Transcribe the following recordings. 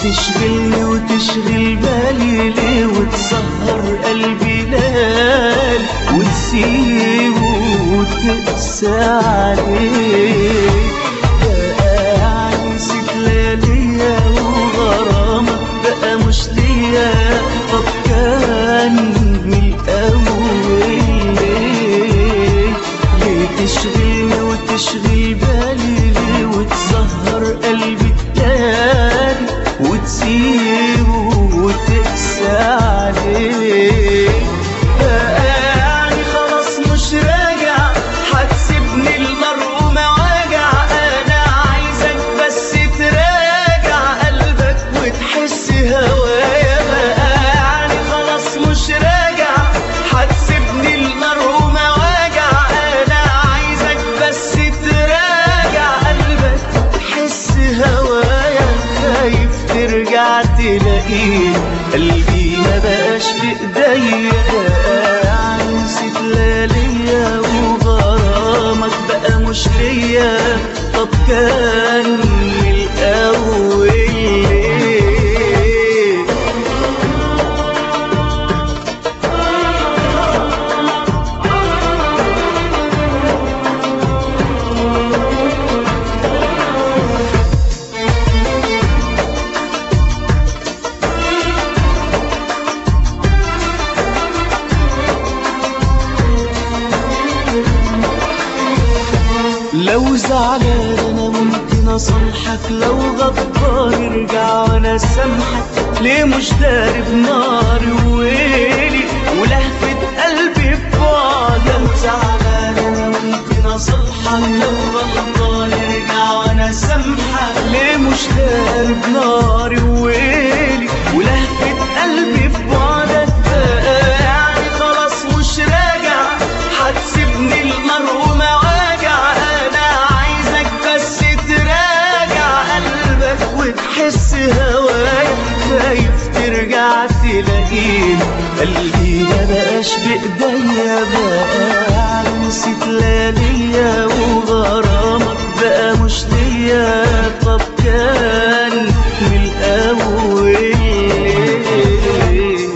تشغلني وتشغل بالي ليه وتسهر قلبي ليل وتسيبه وتقسى عليه بقى نسيت لياليا وغرامك بقى مش ليا طب كان من الأول ليه ليه تشغلني وتشغل بالي ليه وتسهر قلبي تاني وتسيبه وتقسى عليه يعني خلاص مش راجع هتسيبني المرء مواجع انا عايزك بس تراجع قلبك وتحس هوايا بقى يعني خلاص مش راجع هتسيبني المرء مواجع انا عايزك بس تراجع قلبك تحس هوايا خايف ترجع تلاقيه قلبي ما بقاش بايديا نسيت لياليا وغرامك بقى مش ليا طب كان من الاول ليه لو زعلان انا ممكن اصالحك لو غدار ارجع وانا سامحك ليه مش داري بناري وويلي ولهفة قلبي ببعد لو زعلان انا ممكن اصالحك لو غدار ارجع وانا سامحك ليه مش داري بناري وويلي ولهفة قلبي ببعدك بقى يعني خلاص مش راجع هتسيبني المرء مواجع انا عايزك بس تراجع قلبك وتحس هوايا خايف ترجع تلاقيه قلبي ما بقاش بايديا بقى نسيت لياليا وغرامك بقى مش ليا طب كان من الاول ليه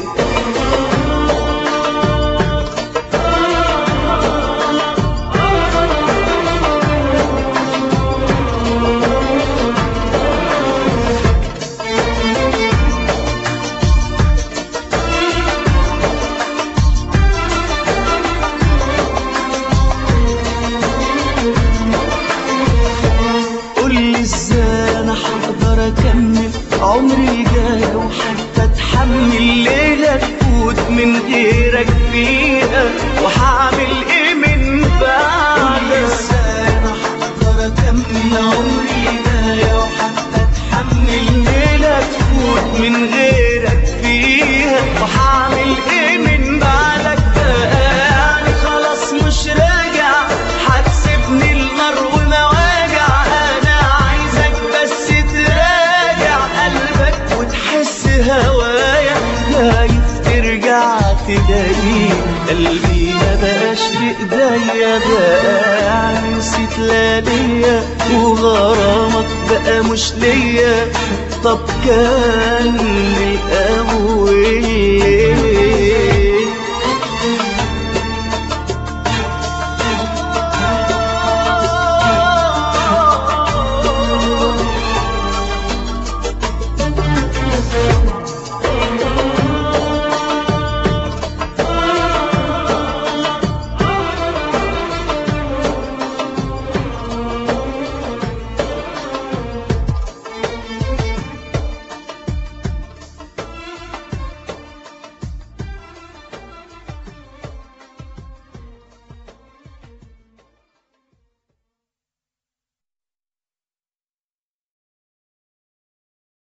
قولي ازاي انا هقدر اكمل عمري جاي وحتى اتحمل ليلة تفوت من غيرك فيها وهعمل ايه من بعدك ازاي انا هقدر اكمل عمري جاي وحتى اتحمل ليلة تفوت من غيرك فيها وهعمل ايه من بعدك بقى يعني خلاص مش راجع هتسيبني المرء مواجع انا عايزك بس تراجع قلبك وتحس هوايا خايف ترجع تلاقيه قلبي ما بقاش بايديا بقى نسيت لياليا وغرامك بقى مش ليا طب كان من الاول ليه